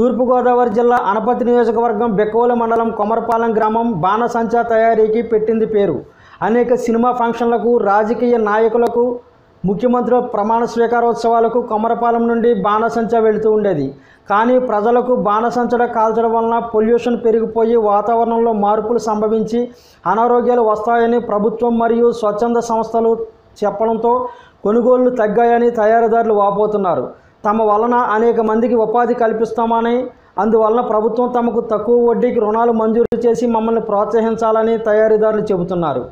తూర్పుగోదావరి జిల్లా అనపతి నియోజకవర్గం బెక్కవోలు మండలం కొమరపాలెం గ్రామం బాణసంచా తయారీకి పెట్టింది పేరు అనేక సినిమా ఫంక్షన్లకు రాజకీయ నాయకులకు ముఖ్యమంత్రుల ప్రమాణ స్వీకారోత్సవాలకు కొమరపాలెం నుండి బాణసంచా వెళుతూ ఉండేది కానీ ప్రజలకు బాణసంచడ కాల్చడం వలన పొల్యూషన్ పెరిగిపోయి వాతావరణంలో మార్పులు సంభవించి అనారోగ్యాలు వస్తాయని ప్రభుత్వం మరియు స్వచ్ఛంద సంస్థలు చెప్పడంతో కొనుగోళ్లు తగ్గాయని తయారీదారులు వాపోతున్నారు తమ వలన అనేక మందికి ఉపాధి కల్పిస్తామని అందువలన ప్రభుత్వం తమకు తక్కువ వడ్డీకి రుణాలు మంజూరు చేసి మమ్మల్ని ప్రోత్సహించాలని తయారీదారులు చెబుతున్నారు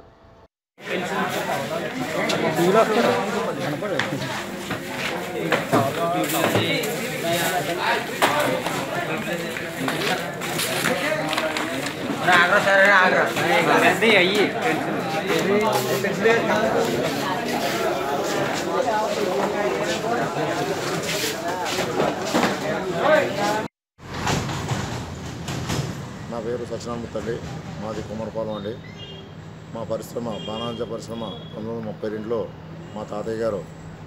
ఆగ్రా సరే ఆగ్రా అయ్యి నా పేరు సత్యనారాయణ అండి మాది కుమ్మరపాలెం అండి మా పరిశ్రమ బాణాంజ పరిశ్రమ పంతొమ్మిది వందల ముప్పై రెండులో మా తాతయ్య గారు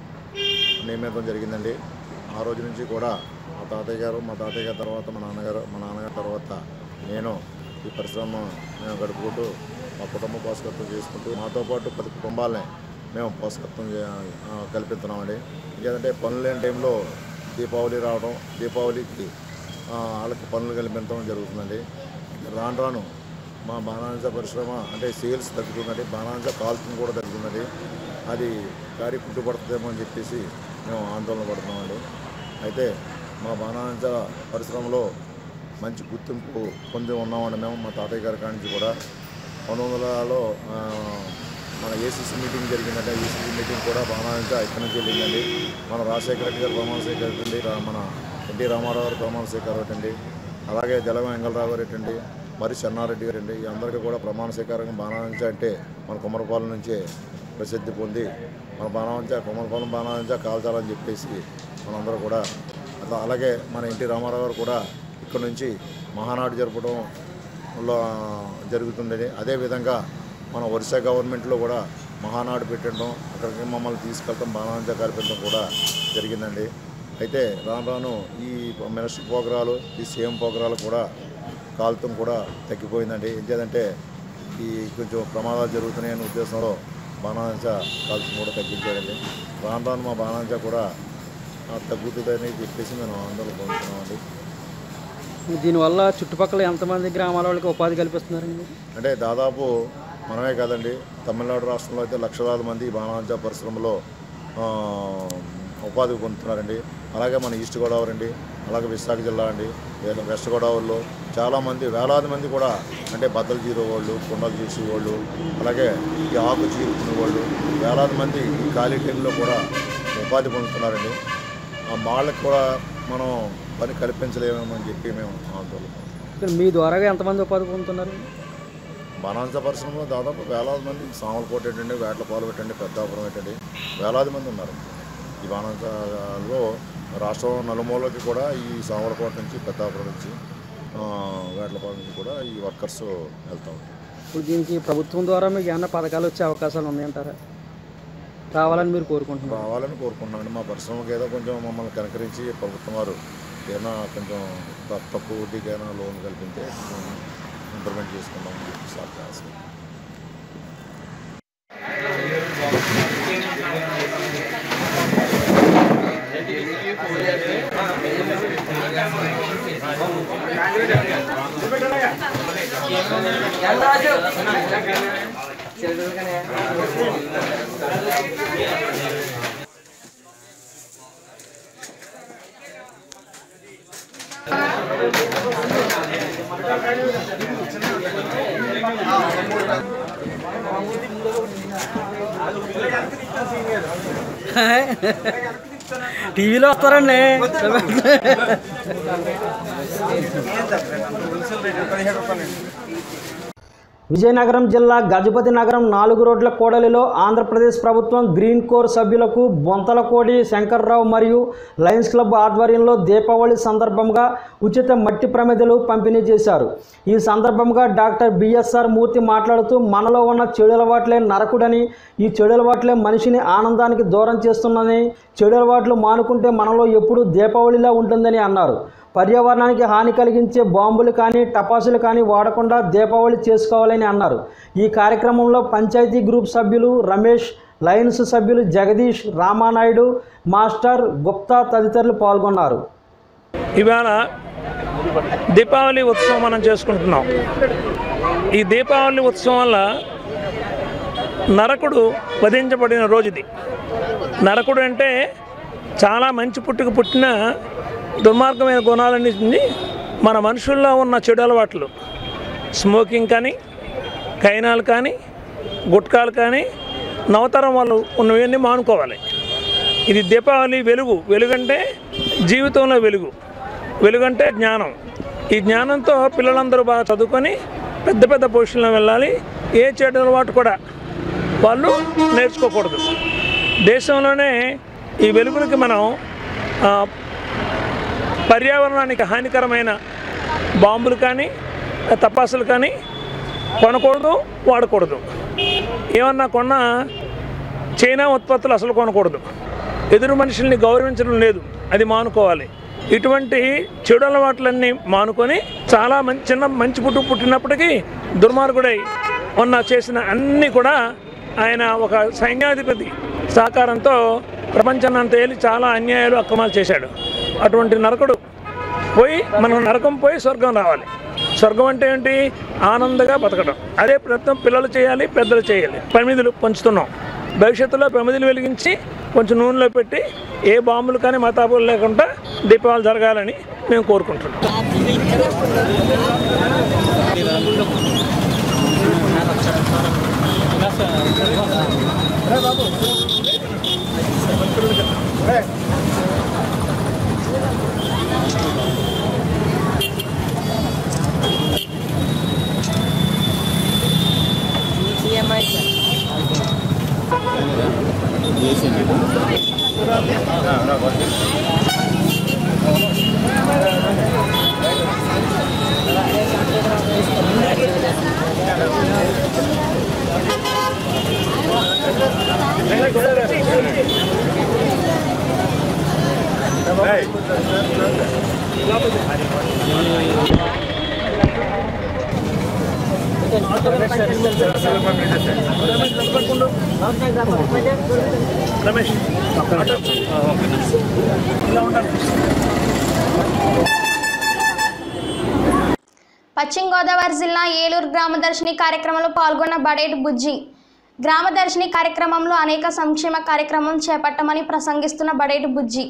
నియమితం జరిగిందండి ఆ రోజు నుంచి కూడా మా తాతయ్య గారు మా తాతయ్య గారి తర్వాత మా నాన్నగారు మా నాన్నగారి తర్వాత నేను ఈ పరిశ్రమ మేము గడుపుకుంటూ మా కుటుంబ పోషకత్వం చేసుకుంటూ మాతో పాటు పది కుటుంబాలని మేము పోషకత్వం చే- ఆ, కల్పిస్తున్నామండి ఇంకేంటంటే పనులు లేని టైంలో దీపావళి రావడం దీపావళికి ఆ, వాళ్ళకి పనులు కల్పించడం జరుగుతుందండి రాను రాను మా బాణాంజ పరిశ్రమ అంటే సేల్స్ తగ్గుతుందండి బాణాంజ కాల్చింగ్ కూడా తగ్గుతుందండి అది గారి పుట్టుపడుతుందేమో అని చెప్పేసి మేము ఆందోళన పడుతున్నామండి అయితే మా బాణాంజ పరిశ్రమలో మంచి గుర్తింపు పొంది ఉన్నామండి మేము మా తాతయ్య గారి కాడి నుంచి కూడా పంతొమ్మిది వందలలో ఆ, మన ఏసీసీ మీటింగ్ జరిగిందంటే ఏసీసీ మీటింగ్ కూడా బాణాంజ ఇక్కడి నుంచి వెళ్ళిందండి మన రాజశేఖర రెడ్డి గారు ప్రమాణ స్వీకరించండి మన ఎన్టీ రామారావు గారు ప్రమాణ స్వీకారం అండి అలాగే జలగం వెంగళరావు గారు ఏంటండి మరి చెన్నారెడ్డి గారు అండి ఈ అందరికీ కూడా ప్రమాణ స్వీకారం బాణాంజ అంటే మన కుమ్మరపాలెం నుంచే ప్రసిద్ధి పొంది మన బాణాంజ కుమ్మరపాలెం బాణాంజ కాల్చాలని చెప్పేసి మనందరూ కూడా అట్లా అలాగే మన ఎన్టీ రామారావు గారు కూడా ఇక్కడ నుంచి మహానాడు జరపడం లో జరుగుతుందని అదేవిధంగా మన ఒరిస్సా గవర్నమెంట్లో కూడా మహానాడు పెట్టడం అక్కడికి మమ్మల్ని తీసుకెళ్ళటం బాణాంజ కల్పించడం కూడా జరిగిందండి అయితే రాను రాను ఈ మినిస్టర్ పోగ్రాలు ఈ సీఎం పోగ్రాలు కూడా కాలుతం కూడా తగ్గిపోయిందండి ఏంటంటే ఈ కొంచెం ప్రమాదాలు జరుగుతున్నాయనే ఉద్దేశంలో బాణాంజ కాలుతం కూడా తగ్గించారండి రాను రాను మా బాణాంజ కూడా ఆ, తగ్గుతుందని చెప్పేసి మేము ఆందోళన పొందుతున్నామండి దీనివల్ల చుట్టుపక్కల ఎంతమంది గ్రామాల వాళ్ళకి ఉపాధి కల్పిస్తున్నారండి అంటే దాదాపు మనమే కాదండి తమిళనాడు రాష్ట్రంలో అయితే లక్షలాది మంది బాణాంజ పరిశ్రమలో ఆ, ఉపాధి పొందుతున్నారండి అలాగే మన ఈస్ట్ గోదావరి అండి అలాగే విశాఖ జిల్లా అండి లేదా వెస్ట్ గోదావరిలో చాలామంది వేలాది మంది కూడా అంటే బద్దలు చీరే వాళ్ళు కుండలు చేసే వాళ్ళు అలాగే ఈ ఆకు చీరుకునే వాళ్ళు వేలాది మంది ఈ ఖాళీ టైంలో కూడా ఉపాధి పొందుతున్నారండి ఆ వాళ్ళకి కూడా మనం పని కల్పించలేమని చెప్పి మేము ఆందోళన ఇక్కడ మీ ద్వారాగా ఎంతమంది ఉపాధి పొందుతున్నారు బాణాంస పరిశ్రమలో దాదాపు వేలాది మంది సామలకోట ఏంటండి వేటలపాలు పెట్టండి పెద్దాపురం పెట్టండి వేలాది మంది ఉన్నారు ఈ బాణాంసలో రాష్ట్రం నలుమూలకి కూడా ఈ సామలకోట నుంచి పెద్దాపురం నుంచి ఆ, వేటలపాలెం నుంచి కూడా ఈ వర్కర్స్ వెళ్తూ ఉంటారు ఇప్పుడు దీనికి ప్రభుత్వం ద్వారా మీకు ఏమైనా పథకాలు వచ్చే అవకాశాలు ఉన్నాయంటారా రావాలని మీరు కోరుకుంటున్నారు రావాలని కోరుకుంటున్నామండి మా పరిశ్రమకి ఏదో కొంచెం మమ్మల్ని కనకరించి ప్రభుత్వం వారు ఏదైనా కొంచెం త- తక్కువ వడ్డీకైనా లోన్ కల్పితే ఇంప్రూవ్మెంట్ చేసుకుందామని చెప్పి సార్ చేస్తాం టీవీలో వస్తారండి విజయనగరం జిల్లా గజపతి నగరం నాలుగు రోడ్ల కూడలిలో ఆంధ్రప్రదేశ్ ప్రభుత్వం గ్రీన్ కోర్ సభ్యులకు బొంతలకోడి శంకర్రావు మరియు లయన్స్ క్లబ్ ఆధ్వర్యంలో దీపావళి సందర్భంగా ఉచిత మట్టి ప్రమిదలు పంపిణీ చేశారు ఈ సందర్భంగా డాక్టర్ బిఎస్ఆర్ మూర్తి మాట్లాడుతూ మనలో ఉన్న చెడు అలవాట్లే నరకుడని ఈ చెడు అలవాట్లే మనిషిని ఆనందానికి దూరం చేస్తున్నదని చెడు అలవాట్లు మానుకుంటే మనలో ఎప్పుడూ దీపావళిలా ఉంటుందని అన్నారు పర్యావరణానికి హాని కలిగించే బాంబులు కానీ టపాసులు కానీ వాడకుండా దీపావళి చేసుకోవాలని అన్నారు ఈ కార్యక్రమంలో పంచాయతీ గ్రూప్ సభ్యులు రమేష్ లయన్స్ సభ్యులు జగదీష్ రామానాయుడు మాస్టర్ గుప్తా తదితరులు పాల్గొన్నారు ఇవాళ దీపావళి ఉత్సవం మనం చేసుకుంటున్నాం ఈ దీపావళి ఉత్సవం వల్ల నరకుడు వధించబడిన రోజు ఇది నరకుడు అంటే చాలా మంచి పుట్టుకు పుట్టిన దుర్మార్గమైన గుణాలన్నింటినీ మన మనుషుల్లో ఉన్న చెడు అలవాట్లు స్మోకింగ్ కానీ కైనాలు కానీ గుట్కాలు కానీ నవతరం వాళ్ళు ఉన్నవన్నీ మానుకోవాలి ఇది దీపావళి వెలుగు వెలుగంటే జీవితంలో వెలుగు వెలుగంటే జ్ఞానం ఈ జ్ఞానంతో పిల్లలందరూ బాగా చదువుకొని పెద్ద పెద్ద పొజిషన్లో వెళ్ళాలి ఏ చెడు అలవాటు కూడా వాళ్ళు నేర్చుకోకూడదు దేశంలోనే ఈ వెలుగులకి మనం ఆ, పర్యావరణానికి హానికరమైన బాంబులు కానీ తపాసులు కానీ కొనకూడదు వాడకూడదు ఏమన్నా కొన్నా చైనా ఉత్పత్తులు అసలు కొనకూడదు ఎదురు మనుషుల్ని గౌరవించడం లేదు అది మానుకోవాలి ఇటువంటి చెడు అలవాట్లన్నీ మానుకొని చాలా మంచి చిన్న మంచి పుట్టు పుట్టినప్పటికీ దుర్మార్గుడై ఉన్న చేసిన అన్నీ కూడా ఆయన ఒక సైన్యాధిపతి సహకారంతో ప్రపంచాన్ని అంత ఏలి చాలా అన్యాయాలు అక్రమాలు చేశాడు అటువంటి నరకుడు పోయి మనం నరకం పోయి స్వర్గం రావాలి స్వర్గం అంటే ఏంటి ఆనందంగా బతకడం అదే ప్రయత్నం పిల్లలు చేయాలి పెద్దలు చేయాలి ప్రమిదులు పంచుతున్నాం భవిష్యత్తులో ప్రమిదులు వెలిగించి కొంచెం నూనెలో పెట్టి ఏ బాంబులు కానీ మతాబులు లేకుండా దీపావళి జరగాలని మేము కోరుకుంటున్నాం రమేష్ ఇలా ఉండాలి పశ్చిమ గోదావరి జిల్లా ఏలూరు గ్రామదర్శిని కార్యక్రమంలో పాల్గొన్న బడేటి బుజ్జి గ్రామదర్శిని కార్యక్రమంలో అనేక సంక్షేమ కార్యక్రమం చేపట్టమని ప్రసంగిస్తున్న బడేటి బుజ్జి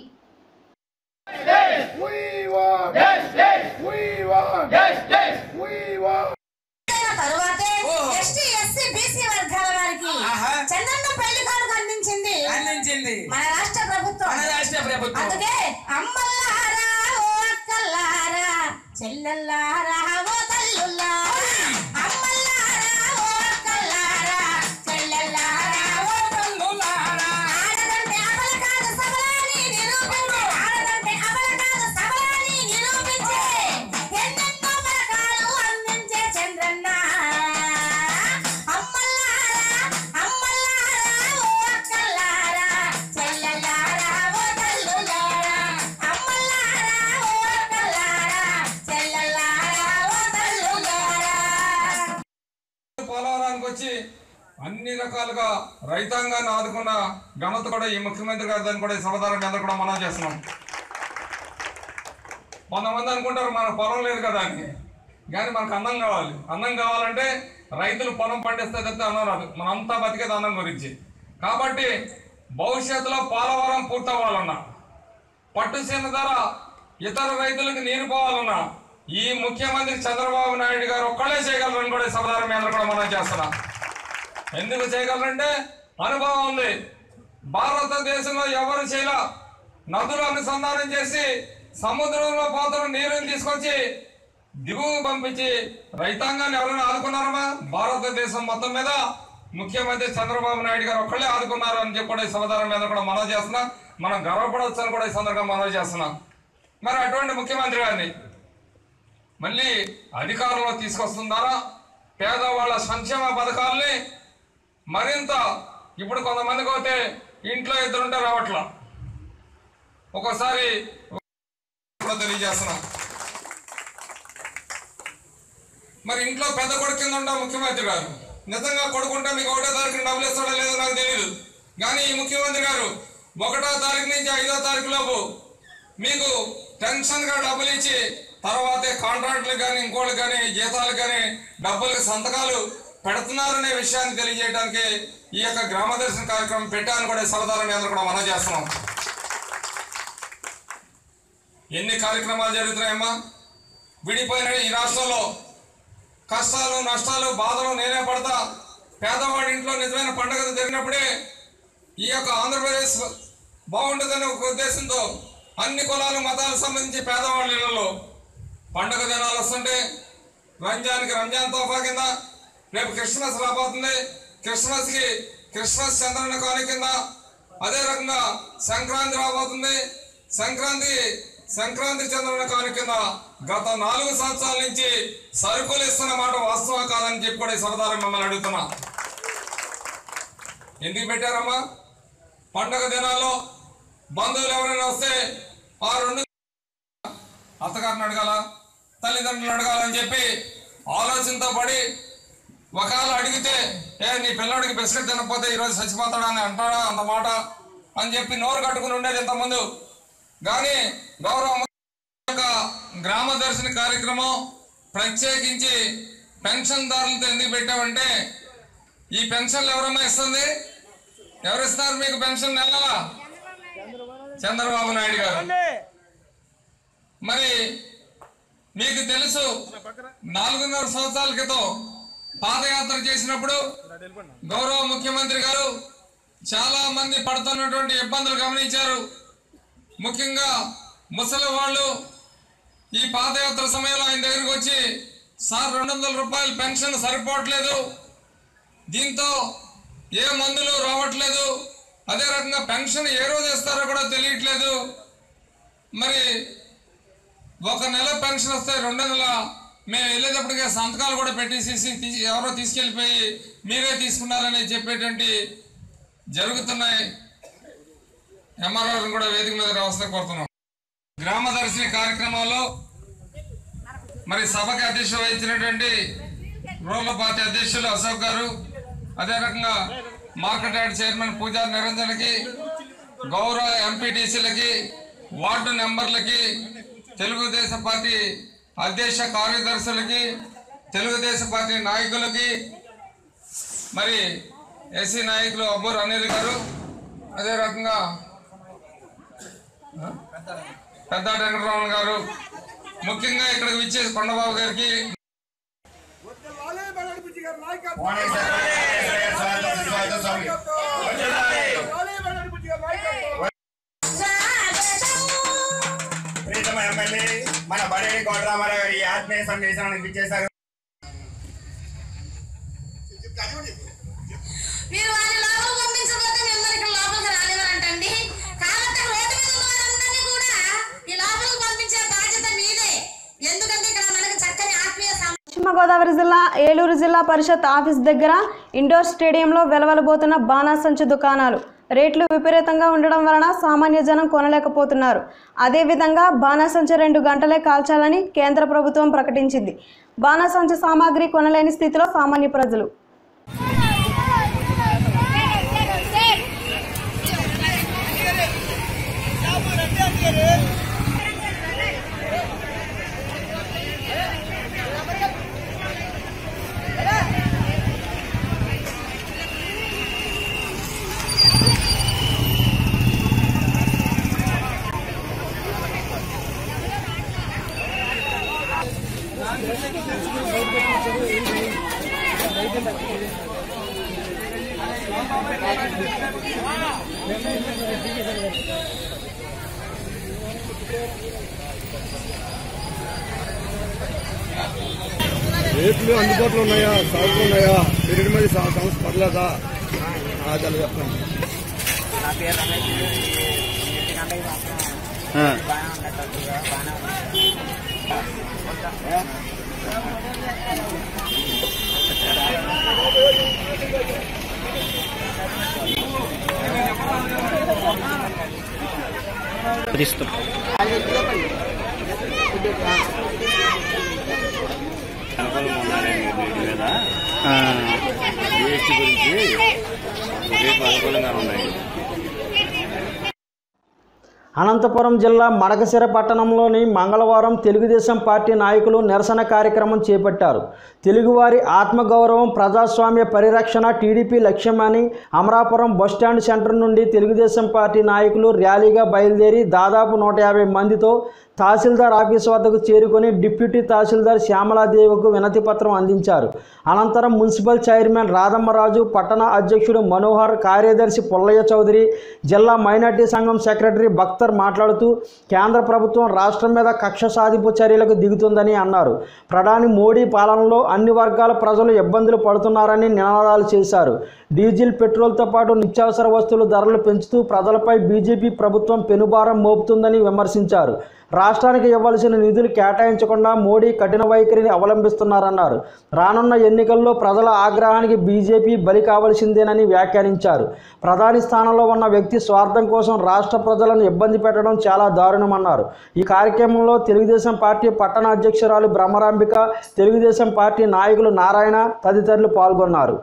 తరువాతే ఎస్టీ ఎస్సీ బీసీ వర్గాల వారికి చంద్రన్న పెళ్లి కానుక అందించింది అందించింది మన రాష్ట్ర ప్రభుత్వం మన రాష్ట్ర ప్రభుత్వం అందుకే అమ్మల్లారా ఓ అక్కల్లారా చెల్లెల్లారా ఓ తల్లుల్లారా అమ్మల్లారా ఓ అక్కల్లారా చెల్లెల్లారా ఓ తల్లుల్లారా ఆడదంటే అమల కాదు సబలాని నిరూపించే ఆడదంటే అమల కాదు సబలాని నిరూపించే ఎన్నెన్నో పథకాలు అందించే చంద్రన్న అమ్మల్లారా అమ్మల్లారా ఓ అక్కల్లారా చెల్లెల్లారా ఓ తల్లులారా అమ్మల్లారా ఓ అక్కల్లారా చెల్లెల్లారా ఓ తల్లులారా పోలవరానికి వచ్చి అన్ని రకాలుగా రైతాంగాన్ని ఆదుకున్న ఘనత కూడా ఈ ముఖ్యమంత్రి గారి దాన్ని కూడా ఈ సమాధానం మీద కూడా మనం చేస్తున్నాం కొంతమంది అనుకుంటారు మన పొలం లేదు కదా అని కానీ మనకు అన్నం కావాలి అన్నం కావాలంటే రైతులు పొలం పండిస్తే తప్పితే అన్నం రాదు మనంతా బతికేది అన్నం గురించి కాబట్టి భవిష్యత్తులో పోలవరం పూర్తవ్వాలన్నా పట్టుసీమ ధర ఇతర రైతులకు నీరు పోవాలన్నా ఈ ముఖ్యమంత్రి చంద్రబాబు నాయుడు గారు ఒక్కళ్ళే చేయగలరని కూడా ఈ సమాధానం మీద కూడా మనం చేస్తున్నాం ఎందుకు చేయగలరంటే అనుభవం ఉంది భారతదేశంలో ఎవరు చేయలా నదులు అనుసంధానం చేసి సముద్రంలో పోతున్న నీరుని తీసుకొచ్చి దిగువ పంపించి రైతాంగాన్ని ఎవరైనా ఆదుకున్నారమ్మా భారతదేశం మొత్తం మీద ముఖ్యమంత్రి చంద్రబాబు నాయుడు గారు ఒక్కళ్ళే ఆదుకున్నారు అని చెప్పి కూడా ఈ సమాధానం మీద కూడా మనం చేస్తున్నాం మనం గర్వపడవచ్చు అని కూడా ఈ సందర్భంగా మనం చేస్తున్నాం మరి అటువంటి ముఖ్యమంత్రి గారిని మళ్ళీ అధికారంలో తీసుకొస్తుందారా పేదవాళ్ళ సంక్షేమ పథకాల్ని మరింత ఇప్పుడు కొంతమందికి పోతే ఇంట్లో ఇద్దరుంటే రావట్లా ఒక్కోసారి కూడా తెలియజేస్తున్నాం మరి ఇంట్లో పెద్ద కొడుకు కింద ఉంటా ముఖ్యమంత్రి గారు నిజంగా కొడుకుంటే మీకు ఒకటో తారీఖు డబ్బులు ఇస్తాడో లేదో నాకు తెలియదు కానీ ఈ ముఖ్యమంత్రి గారు ఒకటో తారీఖు నుంచి ఐదో తారీఖు లోపు మీకు టెన్షన్ గా డబ్బులు ఇచ్చి తర్వాతే కాంట్రాక్టులు కానీ ఇంకోళ్ళు కానీ జీతాలు కానీ డబ్బులకు సంతకాలు పెడుతున్నారనే విషయాన్ని తెలియజేయడానికి ఈ యొక్క గ్రామ దర్శన కార్యక్రమం పెట్టాలని కూడా సరదాలని అందరూ కూడా మనం చేస్తున్నాం ఎన్ని కార్యక్రమాలు జరుగుతున్నాయమ్మా విడిపోయిన ఈ రాష్ట్రంలో కష్టాలు నష్టాలు బాధలు నేనే పడతా పేదవాడి ఇంట్లో నిజమైన పండుగ జరిగినప్పుడే ఈ యొక్క ఆంధ్రప్రదేశ్ బాగుంటుందనే ఒక ఉద్దేశంతో అన్ని కులాలు మతాలకు సంబంధించి పేదవాళ్ళ ఇళ్లలో పండుగ దినాలు వస్తుంటే రంజాన్కి రంజాన్ తోఫా కింద రేపు క్రిస్మస్ రాబోతుంది క్రిస్మస్కి క్రిస్మస్ చంద్రన కాని కింద అదే రకంగా సంక్రాంతి రాబోతుంది సంక్రాంతి సంక్రాంతి చంద్రన కాని కింద గత నాలుగు సంవత్సరాల నుంచి సరుకులు ఇస్తున్న మాట వాస్తవం కాదని చెప్పి కూడా ఈ సరదాలు మిమ్మల్ని అడుగుతున్నా ఎందుకు పెట్టారమ్మా పండగ దినాల్లో బంధువులు ఎవరైనా వస్తే ఆ రెండు అత్తగారిని అడగాల తల్లిదండ్రులు అడగాలని చెప్పి ఆలోచనతో పడి ఒకవేళ అడిగితే ఏ నీ పిల్లడికి బిస్కెట్ తినకపోతే ఈరోజు చచ్చిపోతాడా అని అంటాడా అంత మాట అని చెప్పి నోరు కట్టుకుని ఉండేది ఇంతకుముందు కానీ గౌరవ ముఖ్యమంత్రి యొక్క గ్రామ దర్శన కార్యక్రమం ప్రత్యేకించి పెన్షన్దారులతో ఎందుకు పెట్టామంటే ఈ పెన్షన్లు ఎవరమ్మా ఇస్తుంది ఎవరు ఇస్తున్నారు మీకు పెన్షన్ నెలలా చంద్రబాబు నాయుడు గారు మరి మీకు తెలుసు నాలుగున్నర సంవత్సరాల క్రితం పాదయాత్ర చేసినప్పుడు గౌరవ ముఖ్యమంత్రి గారు చాలా మంది పడుతున్నటువంటి ఇబ్బందులు గమనించారు ముఖ్యంగా ముసలి వాళ్ళు ఈ పాదయాత్ర సమయంలో ఆయన దగ్గరికి వచ్చి సార్ రెండు వందల రూపాయలు పెన్షన్ సరిపోవట్లేదు దీంతో ఏ మందులు రావట్లేదు అదే రకంగా పెన్షన్ ఏ రోజు ఇస్తారో కూడా తెలియట్లేదు మరి ఒక నెల పెన్షన్ వస్తే రెండు నెలల మేము వెళ్ళేటప్పటికే సంతకాలు కూడా పెట్టేసేసి తీ- ఎవరో తీసుకెళ్ళిపోయి మీరే తీసుకున్నారని చెప్పేటువంటి జరుగుతున్నాయి ఎంఆర్ఓ కూడా వేదిక మీద రావాల్సిన కోరుతున్నాం గ్రామ దర్శిని కార్యక్రమంలో మరి సభకి అధ్యక్షత వహించినటువంటి రూరల్ పార్టీ అధ్యక్షులు అశోక్ గారు అదే రకంగా మార్కెట్ యార్డ్ చైర్మన్ పూజారి నిరంజన్కి గౌరవ ఎంపీటీసీలకి వార్డు నెంబర్లకి తెలుగుదేశం పార్టీ అధ్యక్ష కార్యదర్శులకి తెలుగుదేశం పార్టీ నాయకులకి మరి ఎస్సీ నాయకులు అబ్బూర్ అనిల్ గారు అదే రకంగా పెద్ద వెంకటరామన్ గారు ముఖ్యంగా ఇక్కడికి విచ్చేసి కొండబాబు గారికి ప్రీతమ ఎమ్మెల్యే మన బడేడి కోటరామారావు గారి ఈ ఆత్మీయ సందేశాన్ని ఇచ్చేశారు మీరు వారిని లోపలికి పంపించకపోతే మిమ్మల్ని ఇక్కడ లోపలికి రానివ్వరంటండి కాబట్టి రోడ్డు మీద ఉన్న వారందరినీ కూడా ఈ లోపలికి పంపించే బాధ్యత మీదే ఎందుకంటే ఇక్కడ మనకి చక్కని ఆత్మీయ సం- పశ్చిమ గోదావరి జిల్లా ఏలూరు జిల్లా పరిషత్ ఆఫీస్ దగ్గర ఇండోర్ స్టేడియంలో వెలవలబోతున్న బాణాసంచు దుకాణాలు రేట్లు విపరీతంగా ఉండడం వలన సామాన్య జనం కొనలేకపోతున్నారు అదేవిధంగా బాణాసంచు రెండు గంటలే కాల్చాలని కేంద్ర ప్రభుత్వం ప్రకటించింది బాణాసంచు సామాగ్రి కొనలేని స్థితిలో సామాన్య ప్రజలు రేట్లు అందుబాటులో ఉన్నాయా సాగులు ఉన్నాయా పెరిగిన మీద సమస్య పడలేదా చాలా చెప్పండి అనుకూలంగా ఉన్నారండి వీటి మీద జిఎస్టీ గురించి రేపు అనుకూలంగా ఉన్నాయి అనంతపురం జిల్లా మడకశిర పట్టణంలోని మంగళవారం తెలుగుదేశం పార్టీ నాయకులు నిరసన కార్యక్రమం చేపట్టారు తెలుగువారి ఆత్మగౌరవం ప్రజాస్వామ్య పరిరక్షణ టీడీపీ లక్ష్యమని అమరాపురం బస్టాండ్ సెంటర్ నుండి తెలుగుదేశం పార్టీ నాయకులు ర్యాలీగా బయలుదేరి దాదాపు నూట యాభై మందితో తహసీల్దార్ ఆఫీస్ వద్దకు చేరుకొని డిప్యూటీ తహసీల్దార్ శ్యామలాదేవికు వినతి పత్రం అందించారు అనంతరం మున్సిపల్ చైర్మన్ రాధమ్మరాజు పట్టణ అధ్యక్షుడు మనోహర్ కార్యదర్శి పుల్లయ్య చౌదరి జిల్లా మైనార్టీ సంఘం సెక్రటరీ బక్తర్ మాట్లాడుతూ కేంద్ర ప్రభుత్వం రాష్ట్రం మీద కక్ష సాధింపు చర్యలకు దిగుతుందని అన్నారు ప్రధాని మోడీ పాలనలో అన్ని వర్గాల ప్రజలు ఇబ్బందులు పడుతున్నారని నినాదాలు చేశారు డీజిల్ పెట్రోల్తో పాటు నిత్యావసర వస్తువుల ధరలు పెంచుతూ ప్రజలపై బీజేపీ ప్రభుత్వం పెనుభారం మోపుతుందని విమర్శించారు రాష్ట్రానికి ఇవ్వాల్సిన నిధులు కేటాయించకుండా మోడీ కఠిన వైఖరిని అవలంబిస్తున్నారన్నారు రానున్న ఎన్నికల్లో ప్రజల ఆగ్రహానికి బీజేపీ బలి కావలసిందేనని వ్యాఖ్యానించారు ప్రధాని స్థానంలో ఉన్న వ్యక్తి స్వార్థం కోసం రాష్ట్ర ప్రజలను ఇబ్బంది పెట్టడం చాలా దారుణమన్నారు ఈ కార్యక్రమంలో తెలుగుదేశం పార్టీ పట్టణ అధ్యక్షురాలు బ్రహ్మరాంబిక తెలుగుదేశం పార్టీ నాయకులు నారాయణ తదితరులు పాల్గొన్నారు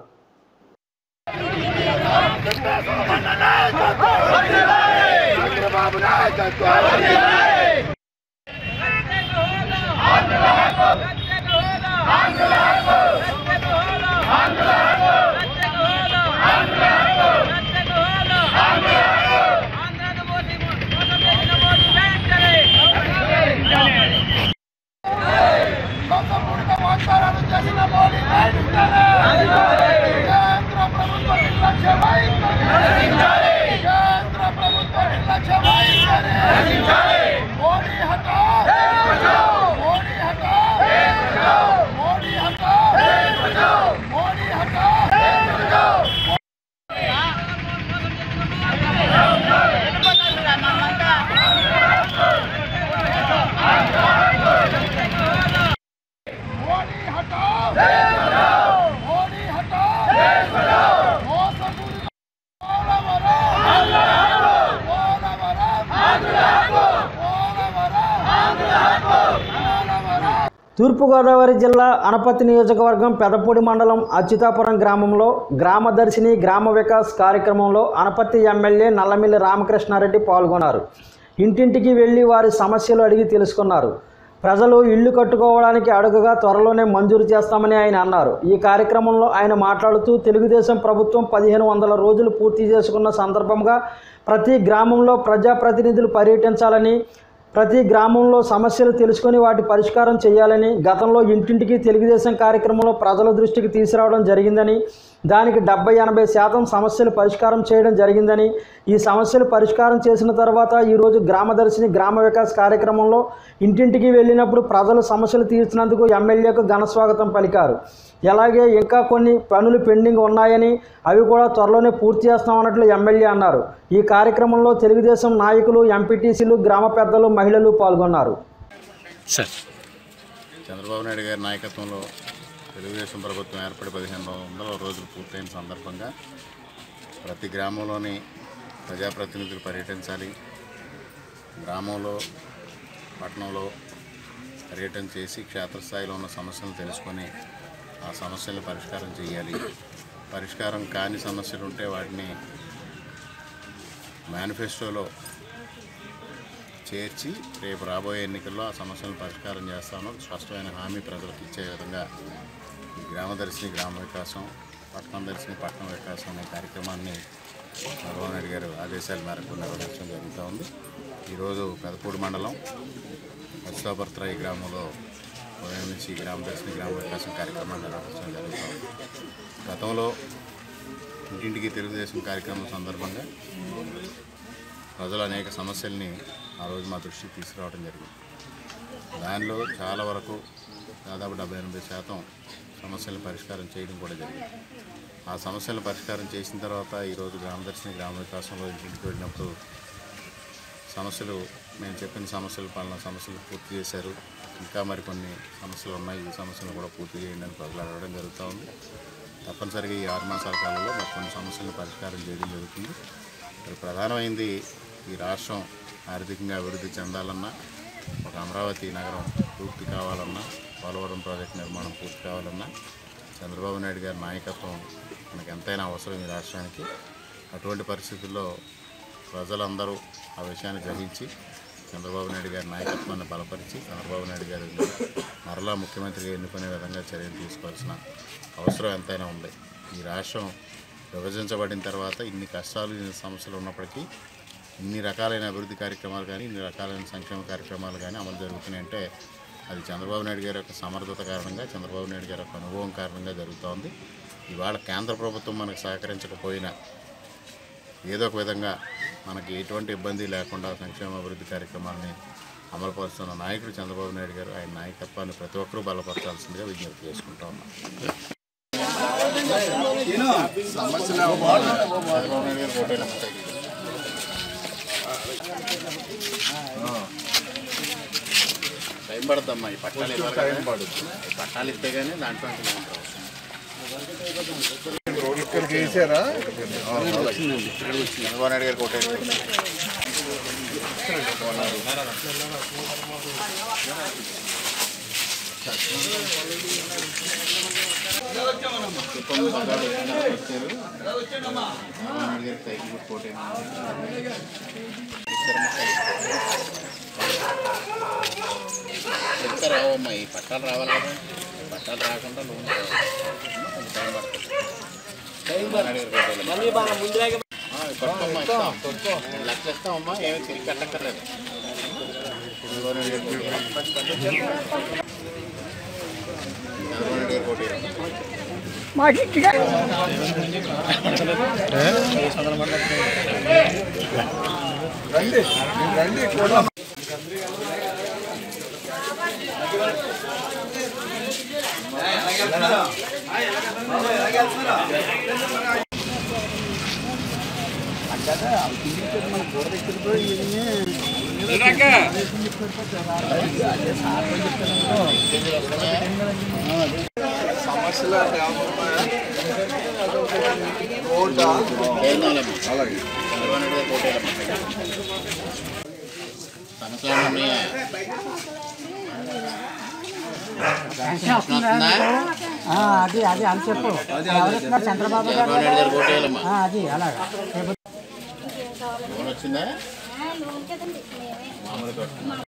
తూర్పుగోదావరి జిల్లా అనపతి నియోజకవర్గం పెదపూడి మండలం అచ్యుతాపురం గ్రామంలో గ్రామదర్శిని గ్రామ వికాస్ కార్యక్రమంలో అనపతి ఎమ్మెల్యే నల్లమిల్లి రామకృష్ణారెడ్డి పాల్గొన్నారు ఇంటింటికి వెళ్ళి వారి సమస్యలు అడిగి తెలుసుకున్నారు ప్రజలు ఇల్లు కట్టుకోవడానికి అడుగుగా త్వరలోనే మంజూరు చేస్తామని ఆయన అన్నారు ఈ కార్యక్రమంలో ఆయన మాట్లాడుతూ తెలుగుదేశం ప్రభుత్వం పదిహేను వందల రోజులు పూర్తి చేసుకున్న సందర్భంగా ప్రతి గ్రామంలో ప్రజాప్రతినిధులు పర్యటించాలని ప్రతి గ్రామంలో సమస్యలు తెలుసుకొని వాటి పరిష్కారం చేయాలని గతంలో ఇంటింటికి తెలుగుదేశం కార్యక్రమంలో ప్రజల దృష్టికి తీసుకురావడం జరిగిందని దానికి డెబ్బై ఎనభై శాతం సమస్యలు పరిష్కారం చేయడం జరిగిందని ఈ సమస్యలు పరిష్కారం చేసిన తర్వాత ఈరోజు గ్రామదర్శిని గ్రామ వికాస్ కార్యక్రమంలో ఇంటింటికి వెళ్ళినప్పుడు ప్రజలు సమస్యలు తీర్చినందుకు ఎమ్మెల్యేకు ఘన స్వాగతం పలికారు అలాగే ఇంకా కొన్ని పనులు పెండింగ్ ఉన్నాయని అవి కూడా త్వరలోనే పూర్తి చేస్తామన్నట్లు ఎమ్మెల్యే అన్నారు ఈ కార్యక్రమంలో తెలుగుదేశం నాయకులు ఎంపీటీసీలు గ్రామ పెద్దలు మహిళలు పాల్గొన్నారు చంద్రబాబు నాయుడు గారి నాయకత్వంలో తెలుగుదేశం ప్రభుత్వం ఏర్పడి పదిహేను వందల రోజులు పూర్తయిన సందర్భంగా ప్రతి గ్రామంలోని ప్రజాప్రతినిధులు పర్యటించాలి గ్రామంలో పట్టణంలో పర్యటన చేసి క్షేత్రస్థాయిలో ఉన్న సమస్యలను తెలుసుకొని ఆ సమస్యలను పరిష్కారం చేయాలి పరిష్కారం కాని సమస్యలు ఉంటే వాటిని మేనిఫెస్టోలో చేర్చి రేపు రాబోయే ఎన్నికల్లో ఆ సమస్యలను పరిష్కారం చేస్తాను స్పష్టమైన హామీ ప్రజలకు ఇచ్చే విధంగా ఈ గ్రామదర్శిని గ్రామ వికాసం పట్టణం దర్శిని పట్టణ వికాసం అనే కార్యక్రమాన్ని చంద్రబాబు నాయుడు గారు ఆదేశాల మేరకు నిర్వహించడం జరుగుతూ ఉంది ఈరోజు పెదపూడి మండలం అచ్యుతాపర్త్రాయి గ్రామంలో ఉదయం నుంచి గ్రామదర్శిని గ్రామ వికాసం కార్యక్రమాన్ని నిర్వహించడం జరుగుతూ ఉంది గతంలో ఇంటింటికి తెలుగుదేశం కార్యక్రమం సందర్భంగా ప్రజలు అనేక సమస్యల్ని ఆ రోజు మా దృష్టికి తీసుకురావడం జరిగింది దానిలో చాలా వరకు దాదాపు డెబ్బై ఎనభై శాతం సమస్యలను పరిష్కారం చేయడం కూడా జరిగింది ఆ సమస్యలను పరిష్కారం చేసిన తర్వాత ఈరోజు గ్రామదర్శిని గ్రామ వికాసంలో ఇంటికి వెళ్ళినప్పుడు సమస్యలు మేము చెప్పిన సమస్యలు పలానా సమస్యలు పూర్తి చేశారు ఇంకా మరికొన్ని సమస్యలు ఉన్నాయి ఈ సమస్యలు కూడా పూర్తి చేయండి అని ప్రజలు అడగడం జరుగుతూ ఉంది తప్పనిసరిగా ఈ ఆరు మాసాల కాలంలో మరి కొన్ని సమస్యలను పరిష్కారం చేయడం జరుగుతుంది మరి ప్రధానమైంది ఈ రాష్ట్రం ఆర్థికంగా అభివృద్ధి చెందాలన్నా ఒక అమరావతి నగరం పూర్తి కావాలన్నా పోలవరం ప్రాజెక్టు నిర్మాణం పూర్తి కావాలన్నా చంద్రబాబు నాయుడు గారి నాయకత్వం మనకు ఎంతైనా అవసరం ఈ రాష్ట్రానికి అటువంటి పరిస్థితుల్లో ప్రజలందరూ ఆ విషయాన్ని గ్రహించి చంద్రబాబు నాయుడు గారి నాయకత్వాన్ని బలపరిచి చంద్రబాబు నాయుడు గారి మరలా ముఖ్యమంత్రిగా ఎన్నుకునే విధంగా చర్యలు తీసుకోవాల్సిన అవసరం ఎంతైనా ఉంది ఈ రాష్ట్రం విభజించబడిన తర్వాత ఇన్ని కష్టాలు ఇన్ని సమస్యలు ఉన్నప్పటికీ ఇన్ని రకాలైన అభివృద్ధి కార్యక్రమాలు కానీ ఇన్ని రకాలైన సంక్షేమ కార్యక్రమాలు కానీ అమలు జరుగుతున్నాయంటే అది చంద్రబాబు నాయుడు గారి యొక్క సమర్థత కారణంగా చంద్రబాబు నాయుడు గారి యొక్క అనుభవం కారణంగా జరుగుతోంది ఇవాళ కేంద్ర ప్రభుత్వం మనకు సహకరించకపోయినా ఏదో ఒక విధంగా మనకి ఎటువంటి ఇబ్బంది లేకుండా సంక్షేమ అభివృద్ధి కార్యక్రమాలని అమలుపరుస్తున్న నాయకుడు చంద్రబాబు నాయుడు గారు ఆయన నాయకత్వాన్ని ప్రతి ఒక్కరూ బలపరచాల్సిందిగా విజ్ఞప్తి చేసుకుంటా ఉన్నాం చంద్రబాబు నాయుడు గారు ఫోటోలు అమ్ముతాయి. టైం పడుతుందమ్మా ఈ పట్టాలు ఇవ్వాలి టైం పడుతుంది ఈ పట్టాలు ఇస్తే కానీ దాంట్లో నుంచి లోన్ రావు. చంద్రబాబు నాయుడు గారు కొట్టేసి చంద్రబాబు నాయుడు గారికి సైకిల్ గుర్తు కొట్టేసి చెప్తే రావమ్మా ఈ పట్టాలు రావాలి కదా పట్టాలు రాకుండా లోన్ రావు. కొంచెం టైం పడుతుంది ఆ, కొట్టుకోమ్మా, ఇస్తాం. రెండు లక్షలు ఇస్తామమ్మా ఏమి తిరిగి కట్టక్కర్లేదు చంద్రబాబు నాయుడు గారి కోటి. చంద్రబాబు నాయుడు గారి కోటి. వెళ్దాంలేమ్మా. చంద్రబాబు నాయుడు గారి కోటి వెళ్ళమ్మా. సమస్యలు ఏమైనా ఉన్నాయా? వస్తుందా? అది అది అని చెప్పు ఎవరున్నారు చంద్రబాబు గారు చంద్రబాబు నాయుడు గారి కోటి వెళ్ళమ్మా. ఆ, అది అలాగా లోన్ వచ్చిందా మామూలు కట్టుకున్నా